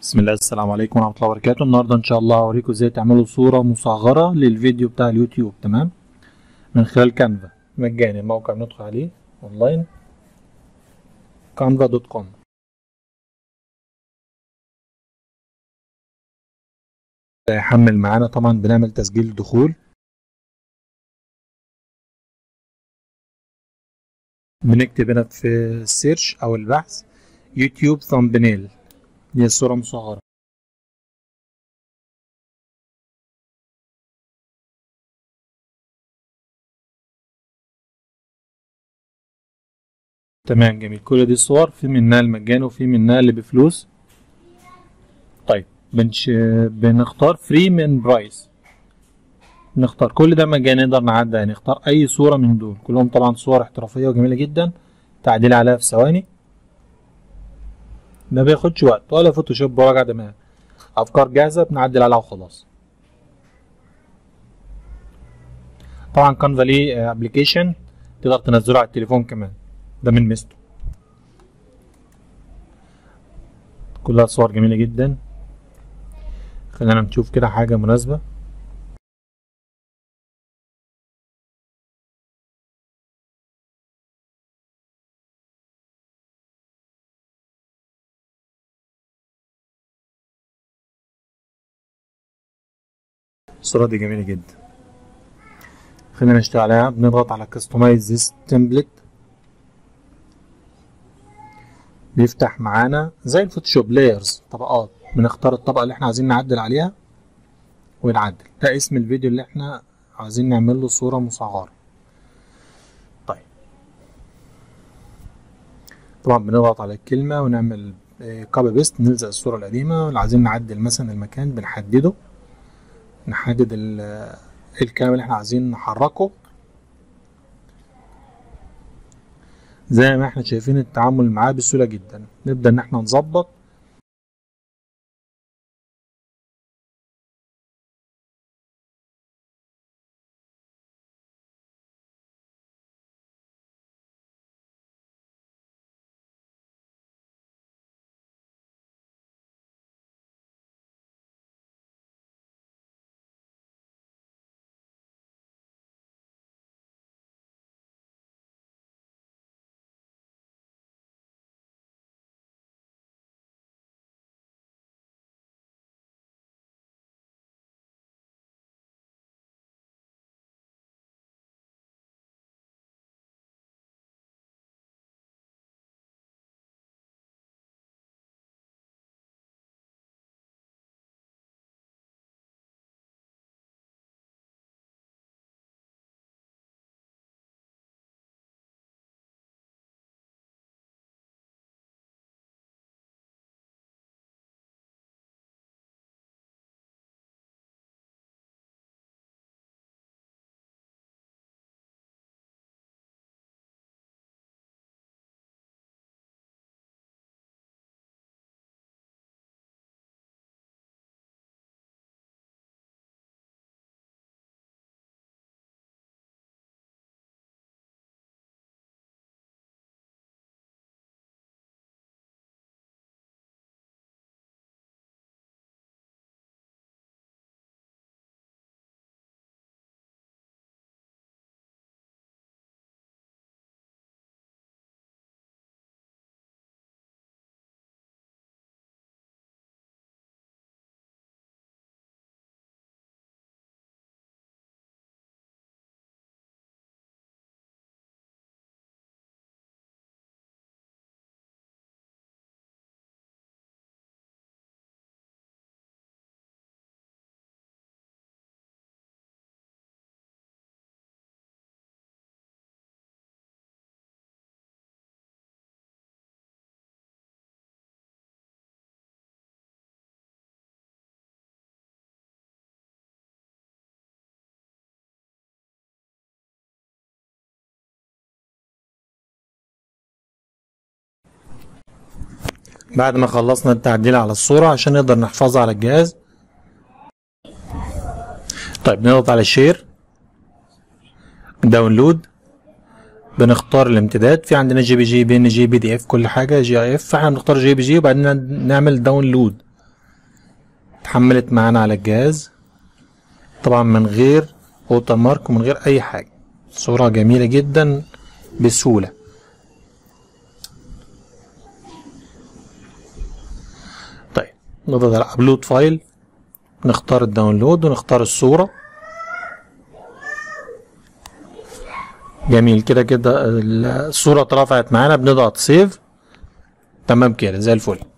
بسم الله السلام عليكم ورحمة الله وبركاته النهاردة إن شاء الله هوريكم إزاي تعملوا صورة مصغرة للفيديو بتاع اليوتيوب تمام من خلال كانفا مجاني موقع بندخل عليه أونلاين كانفا دوت كوم يحمل معانا طبعا بنعمل تسجيل دخول بنكتب هنا في السيرش أو البحث يوتيوب ثامبنيل دي الصورة مصغرة تمام جميل كل دي صور في منها المجاني وفي منها اللي بفلوس طيب بنش... بنختار فري من برايس نختار كل ده مجاني نقدر نعدي يعني نختار اي صورة من دول كلهم طبعا صور احترافية وجميلة جدا تعديل عليها في ثواني ما بياخدش وقت ولا فوتوشوب ولا وجع دماغ افكار جاهزه بنعدل عليها وخلاص طبعا كانفا ليه ابلكيشن تقدر تنزله على التليفون كمان ده من ميزته كلها صور جميله جدا خلينا نشوف كده حاجه مناسبه الصورة دي جميلة جدا خلينا نشتغل عليها بنضغط على كاستمايز ذيس تمبلت بيفتح معانا زي الفوتوشوب لايرز طبقات بنختار الطبقة اللي احنا عايزين نعدل عليها ونعدل ده اسم الفيديو اللي احنا عايزين نعمل له صورة مصغرة طيب طبعا بنضغط على الكلمة ونعمل كوبي بيست نلزق الصورة القديمة واللي عايزين نعدل مثلا المكان بنحدده نحدد الكلام اللي احنا عايزين نحركه زي ما احنا شايفين التعامل معاه بسهولة جدا نبدأ ان احنا نظبط بعد ما خلصنا التعديل على الصورة عشان نقدر نحفظها على الجهاز طيب نضغط على شير داونلود بنختار الامتداد في عندنا جي بي جي بي ان جي بي دي اف كل حاجه جي اي اف فاحنا بنختار جي بي جي وبعدين نعمل داونلود اتحملت معانا على الجهاز طبعا من غير اوتر مارك ومن غير اي حاجة صورة جميلة جدا بسهولة طيب نضغط على ابلود فايل نختار الداونلود ونختار الصورة جميل كده كده الصورة اترفعت معانا بنضغط سيف تمام كده زي الفل